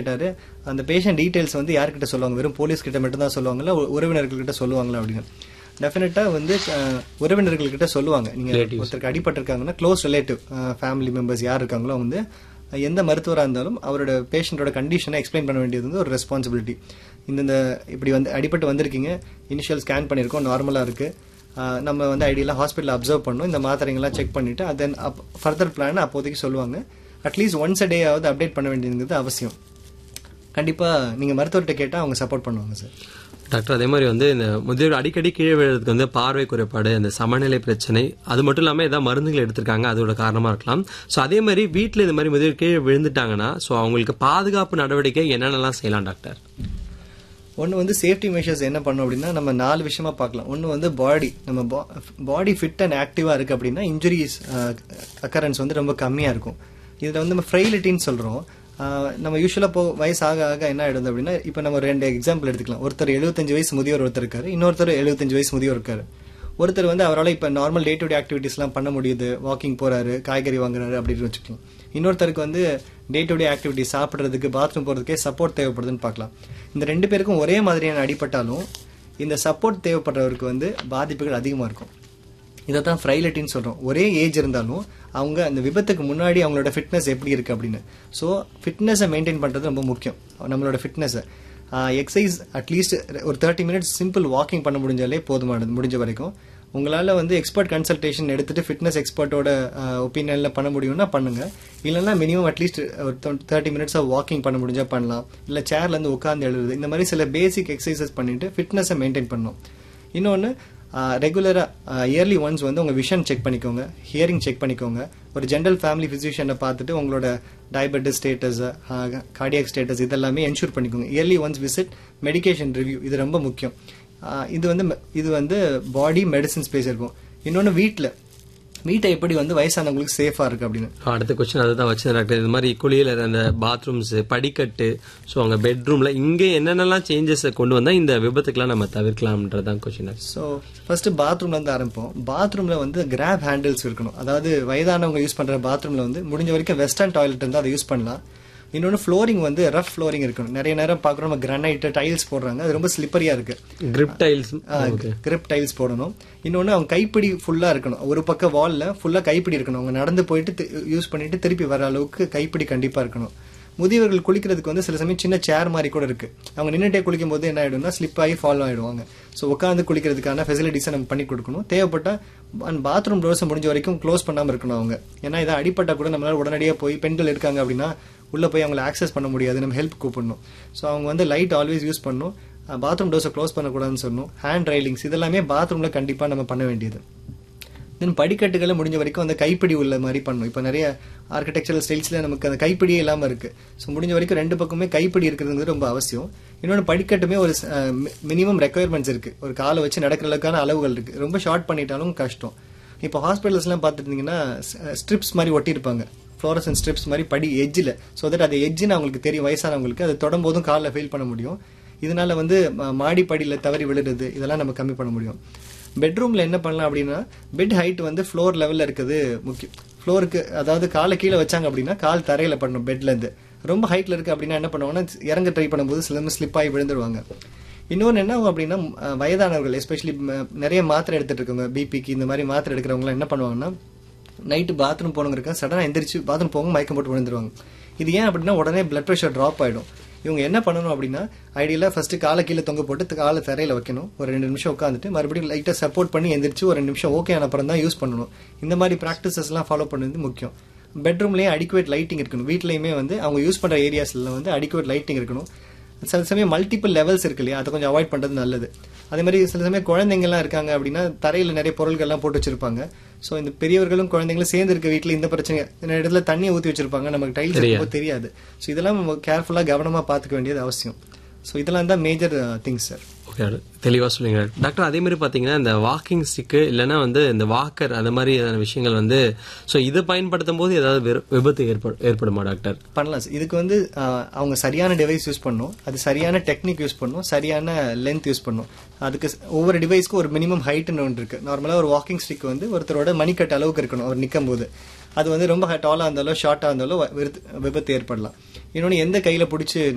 கேட்டாரு அந்த patient details வந்து யார்கிட்ட சொல்லுவாங்க வெறும் போலீஸ் கிட்ட மட்டும் தான் சொல்லுவாங்களா உ- உறவினர்கள் கிட்ட சொல்லுவாங்களா அப்படின்னு டெஃபினட்டா வந்து அஹ், உறவினர்கள் கிட்ட சொல்லுவாங்க நீங்க ஒருத்தருக்கு அடிபட்டிருக்காங்கன்னா க்ளோஸ் ரிலேட்டிவ் ஃபேமிலி மெம்பர்ஸ் யார் இருக்காங்களோ வந்து அஹ், எந்த மருத்துவராக இருந்தாலும் அவரோட பேஷண்ட்டோட கண்டிஷனை எக்ஸ்பிளைன் பண்ண வேண்டியது வந்து ஒரு ரெஸ்பான்சிபிலிட்டி இந்தந்த இப்படி வந்து அடிபட்டு வந்திருக்கீங்க இனிஷியல் ஸ்கேன் பண்ணியிருக்கோம் நார்மலாக இருக்கு அஹ், நம்ம வந்து ஐடியெல்லாம் ஹாஸ்பிட்டல் அப்சர்வ் பண்ணணும் இந்த மாத்திரைங்கள்லாம் செக் பண்ணிட்டு தென் அப் ஃபர்தர் பிளான் அப்போதைக்கு சொல்லுவாங்க அட்லீஸ்ட் ஒன்ஸ் அ டே ஆவது அப்டேட் பண்ண வேண்டியதுங்கிறது அவசியம் கண்டிப்பா நீங்க மருத்துவர்கிட்ட கேட்டா அவங்க சப்போர்ட் பண்ணுவாங்க சார் டாக்டர் அதே மாதிரி வந்து இந்த முதியோர் அடிக்கடி கீழே விழுறதுக்கு வந்து பார்வை குறைபாடு இந்த சமநிலை பிரச்சனை அது மட்டும் இல்லாம ஏதாவது மருந்துகள் எடுத்திருக்காங்க அதோட காரணமா இருக்கலாம் ஸோ அதே மாதிரி வீட்டில் இந்த மாதிரி முதியோர் கீழே விழுந்துட்டாங்கன்னா ஸோ அவங்களுக்கு பாதுகாப்பு நடவடிக்கை என்னென்னலாம் செய்யலாம் டாக்டர் ஒன்று வந்து சேஃப்டி மெஷர்ஸ் என்ன பண்ணோம் அப்படின்னா நம்ம நாலு விஷயமா பார்க்கலாம் ஒன்று வந்து பாடி நம்ம பாடி ஃபிட் அண்ட் ஆக்டிவாக இருக்கு அப்படின்னா இன்ஜுரிஸ் அக்கரன்ஸ் வந்து ரொம்ப கம்மியாக இருக்கும் இதில் வந்து நம்ம ஃப்ரைலிட்டின்னு சொல்கிறோம் நம்ம யூஸ்வலாக போ வயசு ஆக ஆக என்ன ஆயிடுது அப்படின்னா இப்போ நம்ம ரெண்டு எக்ஸாம்பிள் எடுத்துக்கலாம் ஒருத்தர் 75 வயசு முதியோர் ஒருத்தர் இருக்காரு இன்னொருத்தர் 75 வயசு முதியோர் இருக்காரு ஒருத்தர் வந்து அவரால் இப்போ நார்மல் டே டு டே ஆக்டிவிட்டீஸ்லாம் பண்ண முடியுது வாக்கிங் போறாரு காய்கறி வாங்குறாரு அப்படின்னு வச்சுக்கலாம் இன்னொருத்தருக்கு வந்து டே டு டே ஆக்டிவிட்டி சாப்பிட்றதுக்கு பாத்ரூம் போகிறதுக்கே சப்போர்ட் தேவைப்படுதுன்னு பார்க்கலாம் இந்த ரெண்டு பேருக்கும் ஒரே மாதிரியான அடிபட்டாலும் இந்த சப்போர்ட் தேவைப்படுறவருக்கு வந்து பாதிப்புகள் அதிகமாக இருக்கும் இதை தான் ஃப்ரைலட்டின்னு சொல்கிறோம் ஒரே ஏஜ் இருந்தாலும் அவங்க அந்த விபத்துக்கு முன்னாடி அவங்களோட ஃபிட்னஸ் எப்படி இருக்குது அப்படின்னு ஸோ ஃபிட்னஸை மெயின்டைன் பண்ணுறது ரொம்ப முக்கியம் நம்மளோட ஃபிட்னஸை எக்ஸசைஸ் அட்லீஸ்ட் ஒரு தேர்ட்டி மினிட்ஸ் சிம்பிள் வாக்கிங் பண்ண முடிஞ்சாலே போதுமானது முடிஞ்ச வரைக்கும் உங்களால் வந்து எக்ஸ்பர்ட் கன்சல்டேஷன் எடுத்துட்டு ஃபிட்னஸ் எக்ஸ்பர்ட்டோட ஒப்பீனியனில் பண்ண முடியும்னா பண்ணுங்க இல்லைன்னா மினிமம் அட்லீஸ்ட் ஒரு தேர்ட்டி மினிட்ஸாக வாக்கிங் பண்ண முடிஞ்சா பண்ணலாம் இல்லை சேர்லேருந்து உட்காந்து எழுதுறது இந்த மாதிரி சில பேசிக் எக்ஸசைசஸ் பண்ணிட்டு ஃபிட்னஸை மெயின்டைன் பண்ணணும் இன்னொன்று ரெகுலராக இயர்லி ஒன்ஸ் வந்து உங்கள் விஷன் செக் பண்ணிக்கோங்க ஹியரிங் செக் பண்ணிக்கோங்க ஒரு ஜென்ரல் ஃபேமிலி ஃபிசிஷியனை பார்த்துட்டு உங்களோட டயபெட்டிஸ் ஸ்டேட்டஸ் கார்டியாக் ஸ்டேட்டஸ் இதெல்லாமே என்ஷூர் பண்ணிக்கோங்க yearly once visit medication review இது ரொம்ப முக்கியம் ஆஹ் இது வந்து me- இது வந்து பாடி மெடிசன் ஸ்பேஸ் இருக்கும் இன்னொன்று வீட்டில் வீட்டை எப்படி வந்து வயசானவங்களுக்கு சேஃபாக இருக்கு அப்படின்னு அடுத்த கொஸ்டின் அதுதான் வச்சேன் டாக்டர் இது மாதிரி குளியல அந்த பாத்ரூம்ஸ் படிக்கட்டு ஸோ அவங்க பெட்ரூம்ல இங்க என்னென்னலாம் சேஞ்சஸ் கொண்டு வந்தா இந்த விபத்துக்கெல்லாம் நம்ம தவிர்க்கலாம்ன்றதான் கொஸ்டின் ஸோ ஃபர்ஸ்ட் பாத்ரூம்ல இருந்து ஆரம்பிப்போம் பாத்ரூம்ல வந்து கிராப் ஹேண்டில்ஸ் இருக்கணும் அதாவது வயதானவங்க யூஸ் பண்ற பாத்ரூம்ல வந்து முடிஞ்ச வரைக்கும் வெஸ்டர்ன் டாய்லெட் இருந்தால் அதை யூஸ் பண்ணலாம் இன்னொன்று ஃப்ளோரிங் வந்து ரஃப் ஃப்ளோரிங் இருக்கணும் நிறைய நேரம் பார்க்குறோம் நம்ம கிரானைட் டைல்ஸ் போடுறாங்க அது ரொம்ப ஸ்லிப்பரியா இருக்கு கிரிப் டைல்ஸ் கிரிப் டைல்ஸ் போடணும் இன்னொன்று அவங்க கைப்பிடி ஃபுல்லாக இருக்கணும் ஒரு பக்கம் வாலில் ஃபுல்லாக கைப்பிடி இருக்கணும் அவங்க நடந்து போயிட்டு யூஸ் பண்ணிட்டு திருப்பி வர அளவுக்கு கைப்பிடி கண்டிப்பாக இருக்கணும் முதியவர்கள் குளிக்கிறதுக்கு வந்து சில சமயம் சின்ன சேர் மாதிரி கூட இருக்கு அவங்க நின்றுட்டே குளிக்கும் போது என்ன ஆயிடும்னா ஸ்லிப் ஆகி ஃபாலோ ஆயிடுவாங்க ஸோ உட்காந்து குளிக்கிறதுக்கான ஃபெசிலிட்டிஸை நம்ம பண்ணி கொடுக்கணும் தேவைப்பட்டா பாத்ரூம் டோர்ஸை முடிஞ்ச வரைக்கும் க்ளோஸ் பண்ணாமல் இருக்கணும் அவங்க ஏன்னா இதை அடிப்பட்டா கூட நம்மளால உடனடியாக போய் பெண்கள் இருக்காங்க அப்படின்னா உள்ள போய் அவங்களை ஆக்சஸ் பண்ண முடியாது நம்ம ஹெல்ப் கூப்பிடணும் ஸோ அவங்க வந்து லைட் ஆல்வேஸ் யூஸ் பண்ணணும் பாத்ரூம் டோர்ஸை க்ளோஸ் பண்ணக்கூடாதுன்னு சொல்லணும் ஹேண்ட் ரைலிங்ஸ் இதெல்லாமே பாத்ரூம்ல கண்டிப்பா நம்ம பண்ண வேண்டியது தென் படிக்கட்டுகளை முடிஞ்ச வரைக்கும் அந்த கைப்பிடி உள்ள மாதிரி பண்ணணும் இப்போ நிறைய ஆர்கிடெக்சரல் ஸ்டைல்ஸ்ல நமக்கு அந்த கைப்பிடியே இல்லாம இருக்கு ஸோ முடிஞ்ச வரைக்கும் ரெண்டு பக்கமே கைப்பிடி இருக்கிறதுங்கிறது ரொம்ப அவசியம் இன்னொன்று படிக்கட்டுமே ஒரு மினிமம் ரெக்குயர்மெண்ட்ஸ் இருக்கு ஒரு காலை வச்சு நடக்கிற அளவுக்கான அளவுகள் இருக்கு ரொம்ப ஷார்ட் பண்ணிட்டாலும் கஷ்டம் இப்போ ஹாஸ்பிட்டல்ஸ்லாம் பார்த்துருந்தீங்கன்னா ஸ்ட்ரிப்ஸ் மாதிரி ஒட்டியிருப்பாங்க ஃப்ளோரசன் ஸ்ட்ரிப்ஸ் மாதிரி படி எஜ்ஜில் ஸோ தட் அது எஜ்ஜுன்னு அவங்களுக்கு தெரியும் வயசானவங்களுக்கு அது தொடும்போதும் காலில் ஃபீல் பண்ண முடியும் இதனால வந்து ம- மாடி படியில் தவறி விழுறது இதெல்லாம் நம்ம கம்மி பண்ண முடியும் பெட்ரூம்ல என்ன பண்ணலாம் அப்படின்னா பெட் ஹைட் வந்து ஃப்ளோர் லெவல்ல இருக்குது முக்கியம் ஃப்ளோருக்கு அதாவது காலை கீழே வச்சாங்க அப்படின்னா கால் தரையில பண்ணணும் பெட்ல இருந்து ரொம்ப ஹைட்ல இருக்கு அப்படின்னா என்ன பண்ணுவாங்கன்னா இறங்க ட்ரை பண்ணும்போது சில ஸ்லிப் ஆகி விழுந்துருவாங்க இன்னொன்று என்ன ஆகும் அப்படின்னா அஹ், வயதானவர்கள் எஸ்பெஷலி நிறைய மாத்திரை எடுத்துட்டு இருக்கவங்க பிபிக்கு இந்த மாதிரி மாத்திரை எடுக்கிறவங்க என்ன பண்ணுவாங்கன்னா நைட்டு பாத்ரூம் போனவங்க சடனாக எந்திரிச்சு பாத்ரூம் போங்க மயக்கம் போட்டு விழுந்துருவாங்க இது ஏன் அப்படின்னா உடனே பிளட் ப்ரெஷர் ட்ராப் ஆயிடும் இவங்க என்ன பண்ணணும் அப்படின்னா ஐடியலாக ஃபர்ஸ்ட் காலை கீழே தொங்க போட்டு காலை தரையில வைக்கணும் ஒரு ரெண்டு நிமிஷம் உட்காந்துட்டு மறுபடியும் லைட்டாக சப்போர்ட் பண்ணி எந்திரிச்சு ஒரு ரெண்டு நிமிஷம் ஓகே ஆன அப்புறம் தான் யூஸ் பண்ணணும் இந்த மாதிரி ப்ராக்டிசஸ்லாம் ஃபாலோ பண்ணுறது முக்கியம் பெட்ரூம்லேயே அடிக்குவேட் லைட்டிங் இருக்கணும் வீட்லேயுமே வந்து அவங்க யூஸ் பண்ணுற ஏரியாஸ்ல வந்து அடிக்குவேட் லைட்டிங் இருக்கணும் சில சமயம் மல்டிபிள் லெவல்ஸ் இருக்கு இல்லையா அதை கொஞ்சம் அவாய்ட் பண்றது நல்லது அதே மாதிரி சில சமயம் குழந்தைங்கலாம் இருக்காங்க அப்படின்னா தரையில நிறைய பொருட்கள்லாம் போட்டு வச்சிருப்பாங்க ஸோ இந்த பெரியவர்களும் குழந்தைங்களும் சேர்ந்து இருக்க வீட்டில் இந்த பிரச்சனை இந்த இடத்துல தண்ணியை ஊற்றி வச்சிருப்பாங்க நமக்கு டைல்ஸ் இருக்கும்போது தெரியாது ஸோ இதெல்லாம் நம்ம கேர்ஃபுல்லாக கவனமாக பார்த்துக்க வேண்டியது அவசியம் ஸோ இதெல்லாம் தான் மேஜர் திங்ஸ் சார் ஓகே தெளிவா சொல்லுங்க டாக்டர் அதே மாதிரி பாத்தீங்கன்னா இந்த வாக்கிங் ஸ்டிக்கு இல்லைன்னா வந்து இந்த வாக்கர் அந்த மாதிரி விஷயங்கள் வந்து ஸோ இதை பயன்படுத்தும் போது ஏதாவது விரு- விபத்து ஏற்படு ஏற்படுமா டாக்டர் பண்ணலாம் சார் இதுக்கு வந்து ஆஹ், அவங்க சரியான டிவைஸ் யூஸ் பண்ணணும் அது சரியான டெக்னிக் யூஸ் பண்ணணும் சரியான லென்த் யூஸ் பண்ணணும் அதுக்கு ஸ்- ஒவ்வொரு டிவைஸ்க்கும் ஒரு மினிமம் ஹைட்னு ஒன்று இருக்கு நார்மலாக ஒரு வாக்கிங் ஸ்டிக் வந்து ஒருத்தரோட மணிக்கட்டு அளவுக்கு இருக்கணும் அவர் நிற்கும் போது அது வந்து ரொம்ப டாலாக இருந்தாலோ ஷார்ட்டாக இருந்தாலோ விருத்து- விபத்து ஏற்படலாம் இன்னொன்று எந்த கையில் பிடிச்சி